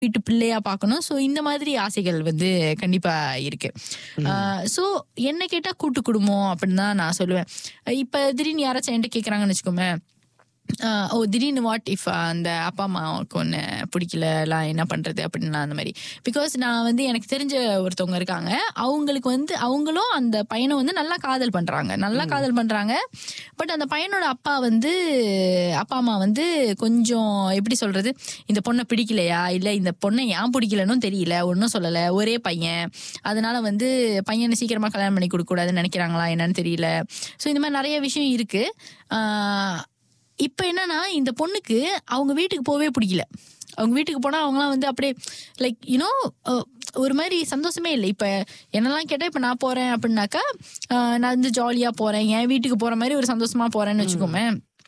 வீட்டு பிள்ளையா பார்க்கணும் ஸோ இந்த மாதிரி ஆசைகள் வந்து கண்டிப்பா இருக்கு ஸோ என்ன கேட்டா கூட்டு குடும்பம் அப்படின்னு தான் நான் சொல்லுவேன் இப்ப திடீர்னு யாராச்சும் என்கிட்ட கேட்குறாங்கன்னு வச்சுக்கோமே ஆஹ் ஓ திடீர்னு வாட் இஃப் அந்த அப்பா அம்மாவுக்கு ஒன்று பிடிக்கலலாம் என்ன பண்ணுறது அப்படின்லாம் அந்த மாதிரி பிகாஸ் நான் வந்து எனக்கு தெரிஞ்ச ஒருத்தவங்க இருக்காங்க அவங்களுக்கு வந்து அவங்களும் அந்த பையனை வந்து நல்லா காதல் பண்ணுறாங்க நல்லா காதல் பண்ணுறாங்க பட் அந்த பையனோட அப்பா வந்து அப்பா அம்மா வந்து கொஞ்சம் எப்படி சொல்கிறது இந்த பொண்ணை பிடிக்கலையா இல்லை இந்த பொண்ணை ஏன் பிடிக்கலன்னு தெரியல ஒன்றும் சொல்லலை ஒரே பையன் அதனால வந்து பையனை சீக்கிரமாக கல்யாணம் பண்ணி கொடுக்கக்கூடாதுன்னு நினைக்கிறாங்களா என்னன்னு தெரியல ஸோ இந்த மாதிரி நிறைய விஷயம் இருக்குது இப்போ என்னன்னா இந்த பொண்ணுக்கு அவங்க வீட்டுக்கு போகவே பிடிக்கல அவங்க வீட்டுக்கு போனால் அவங்களாம் வந்து அப்படியே லைக் யூனோ ஒரு மாதிரி சந்தோஷமே இல்லை இப்போ என்னெல்லாம் கேட்டால் இப்போ நான் போகிறேன் அப்படின்னாக்கா அஹ், நான் வந்து ஜாலியாக போகிறேன் என் வீட்டுக்கு போகிற மாதிரி ஒரு சந்தோஷமா போகிறேன்னு வச்சுக்கோமே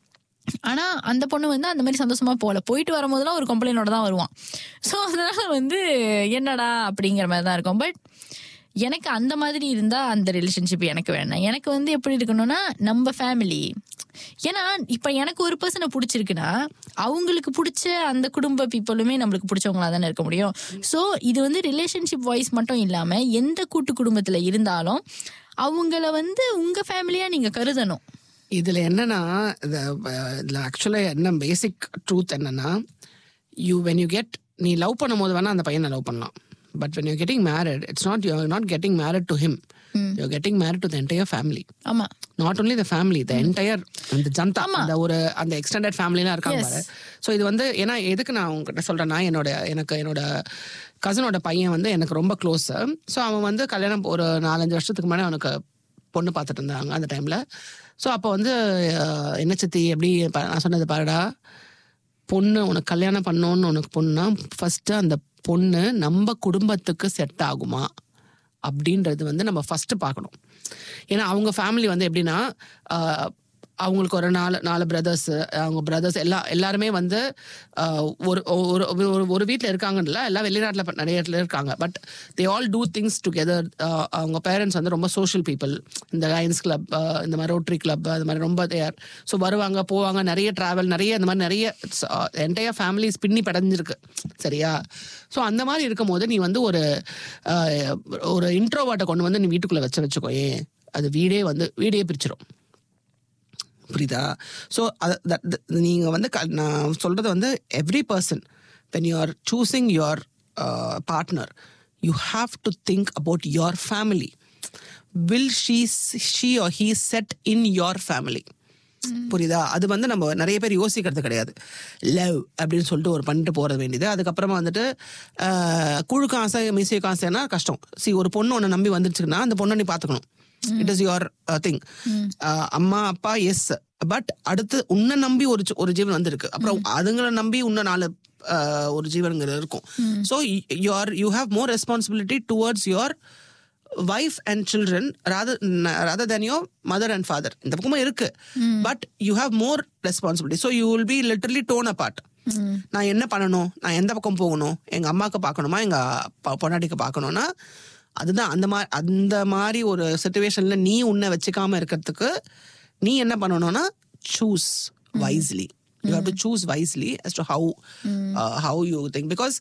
ஆனா அந்த பொண்ணு வந்து அந்த மாதிரி சந்தோஷமா போகல போயிட்டு வரும்போதெல்லாம் ஒரு கம்ப்ளைண்டோட தான் வருவான் ஸோ அதனால வந்து என்னடா அப்படிங்கிற மாதிரி தான் இருக்கும் பட் எனக்கு அந்த மாதிரி இருந்தா அந்த ரிலேஷன்ஷிப் எனக்கு வேணாம் எனக்கு வந்து எப்படி இருக்கணும்னா நம்ம ஃபேமிலி ஏன்னா இப்ப எனக்கு ஒரு பர்சனை பிடிச்சிருக்குன்னா அவங்களுக்கு பிடிச்ச அந்த குடும்ப பீப்புளுமே நம்மளுக்கு பிடிச்சவங்களா தானே இருக்க முடியும் ஸோ இது வந்து ரிலேஷன்ஷிப் வைஸ் மட்டும் இல்லாம எந்த கூட்டு குடும்பத்துல இருந்தாலும் அவங்கள வந்து உங்க ஃபேமிலியா நீங்க கருதணும் இதுல என்னன்னா இது, அஹ், இதுல ஆக்சுவலா என்ன பேசிக் ட்ரூத் என்னன்னா யூ வென் யூ கெட் நீ லவ் பண்ணும்போது வேணா அந்த பையனை லவ் பண்ணலாம் but when you getting married it's not you not getting married to him you getting married to the entire family ஆமா not only the family the entire அந்த ஜனதா அந்த ஒரு அந்த எக்ஸ்டெண்டட் ஃபேமிலிலாம் இருக்காங்க பாரு ஸோ இது வந்து ஏன்னா எதுக்கு நான் உங்ககிட்ட சொல்றேன்னா என்னோட எனக்கு என்னோட கசனோட பையன் வந்து எனக்கு ரொம்ப க்ளோஸ் ஸோ அவன் வந்து கல்யாணம் ஒரு நாலஞ்சு வருஷத்துக்கு முன்னாடி அவனுக்கு பொண்ணு பார்த்துட்டு இருந்தாங்க அந்த டைம்ல ஸோ அப்போ வந்து அஹ், என்ன சித்தி எப்படி ப- நான் சொன்னது பாருடா பொண்ணு உனக்கு கல்யாணம் பண்ணோன்னு உனக்கு பொண்ணுனா ஃபர்ஸ்ட் அந்த பொண்ணு நம்ம குடும்பத்துக்கு செட் ஆகுமா அப்படின்றது வந்து நம்ம ஃபர்ஸ்ட் பார்க்கணும் ஏன்னா அவங்க ஃபேமிலி வந்து எப்படின்னா ஆஹ், அவங்களுக்கு ஒரு நாலு நாலு பிரதர்ஸ் அவங்க பிரதர்ஸ் எல்லா எல்லாருமே வந்து ஆஹ், ஒரு ஒரு ஒரு- ஒரு வீட்டில் இருக்காங்கல்ல எல்லாம் வெளிநாட்டில் நிறைய இடத்துல இருக்காங்க but they all do things together அவங்க பேரண்ட்ஸ் வந்து ரொம்ப சோஷியல் பீப்புள் இந்த லயன்ஸ் கிளப் இந்த மாதிரி ரோட்டரி கிளப் அது மாதிரி ரொம்ப தேர் ஸோ வருவாங்க போவாங்க நிறைய ட்ராவல் நிறைய இந்த மாதிரி நிறைய என்டையர் ஃபேமிலிஸ் பின்னி படைஞ்சிருக்கு சரியா ஸோ அந்த மாதிரி இருக்கும்போது நீ வந்து ஒரு ஆஹ், ஒரு இன்ட்ரோவாட்டை கொண்டு வந்து நீ வீட்டுக்குள்ளே வச்சு வச்சுக்கோ ஏன் அது வீடே வந்து வீடே பிரிச்சிடும் புரியுதா ஸோ நீங்கள் வந்து க- நான் சொல்கிறது வந்து every person when you are choosing your partner you have to think about your family will she she or he set in your family புரியுதா அது வந்து நம்ம நிறைய பேர் யோசிக்கிறது கிடையாது லவ் அப்படின்னு சொல்லிட்டு ஒரு பண்ணிட்டு போற வேண்டியது அதுக்கப்புறமா வந்துட்டு ஆஹ், குழு காசை மீசை காசைனா கஷ்டம் சி ஒரு பொண்ணு உன்னை நம்பி வந்துருச்சுன்னா அந்த பொண்ணை நீ பார்த்துக்கணும் இட் இஸ் யுவர் திங் அம்மா அப்பா எஸ் பட் அடுத்து உன்னை நம்பி ஒரு சி- ஒரு ஜீவன் வந்திருக்கு அப்புறம் அதுங்களை நம்பி இன்னும் நாலு ஆஹ், ஒரு ஜீவன்கள் இருக்கும் so your you have more responsibility towards your wife and children rather rather than your mother and father இந்த பக்கமும் இருக்கு but you have more responsibility so you will be literally torn apart நான் என்ன பண்ணணும் நான் எந்த பக்கம் போகணும் எங்க அம்மாவுக்கு பார்க்கணுமா எங்க ப- பொண்டாட்டிக்கு பார்க்கணும்னா அதுதான் அந்த மாதிரி அந்த மாதிரி ஒரு சுச்சுவேஷன்ல நீ உன்னை வச்சுக்காம இருக்கிறதுக்கு நீ என்ன பண்ணணும்னா choose wisely you have to choose wisely as to how how you think because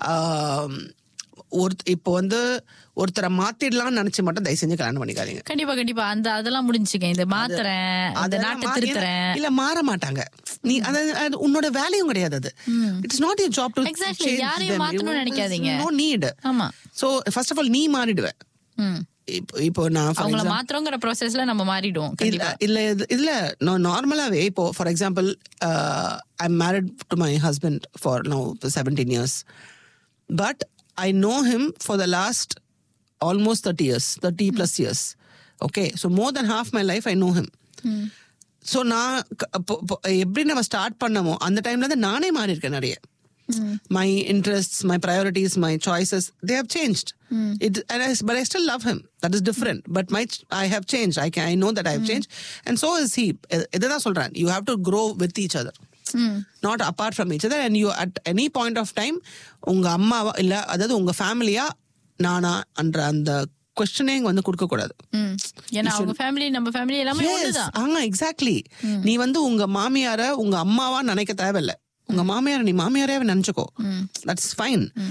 ஒரு இப்போ வந்து ஒருத்தரை மாத்திடலாம்னு நினைச்சு மட்டும் தயவு செஞ்சு கல்யாணம் பண்ணிக்காதீங்க கண்டிப்பா கண்டிப்பா அந்த அதெல்லாம் முடிஞ்சுக்க இந்த மாத்துறேன் அந்த அதெல்லாம் நாட்டை மா- திருத்துறேன் இல்ல மாற மாட்டாங்க நீ அதாவது அது உன்னோட வேலையும் கிடையாது அது it's not your job to Exactly. யாரையும் மாத்தணும்னு நினைக்காதீங்க. நோ நீட் ஆமா சோ ஃபர்ஸ்ட் ஆஃப் ஆல் நீ மாறிடுவ ம் இப்போ இப்போ நான் for அவங்கள example- மாத்திரங்கிற ப்ராசஸ்ல நம்ம மாறிடுவோம் இல்ல கண்டிப்பா இல்ல இது- இல்ல நான் நார்மலாவே இப்போ for example I married to my husband for no seventeen years but I know him for the last almost thirty years thirty plus years okay so more then half my life I know him so நான் க- அப்போ- அப்போ எப்படி நம்ம start பண்ணமோ அந்த டைம்ல இருந்து நானே மாறி இருக்கேன் நிறைய my interests, my priorities, my choices, they have changed. It, and I, but I still love him. That is different. But my ch- I have changed. I can I know that I have changed, and so is he. இதுதான் சொல்றேன். You have to grow with each other. Not apart from each other. And you at any point of time, உங்க அம்மாவா இல்ல அதாவது உங்க ஃபேமிலியா நானா என்ற அந்த கொஸ்டினே வந்து கொடுக்க கூடாது ம். ஏன்னா அவங்க ஃபேமிலி நம்ம ஃபேமிலி எல்லாமே Yes. ஒண்ணுதான் ஆமா எக்ஸாக்ட்லி நீ வந்து உங்க மாமியார உங்க அம்மாவா நினைக்க தேவையில்ல உங்க மாமியார் நீ மாமியாரே நினைச்சுக்கோ தட்ஸ் ஃபைன்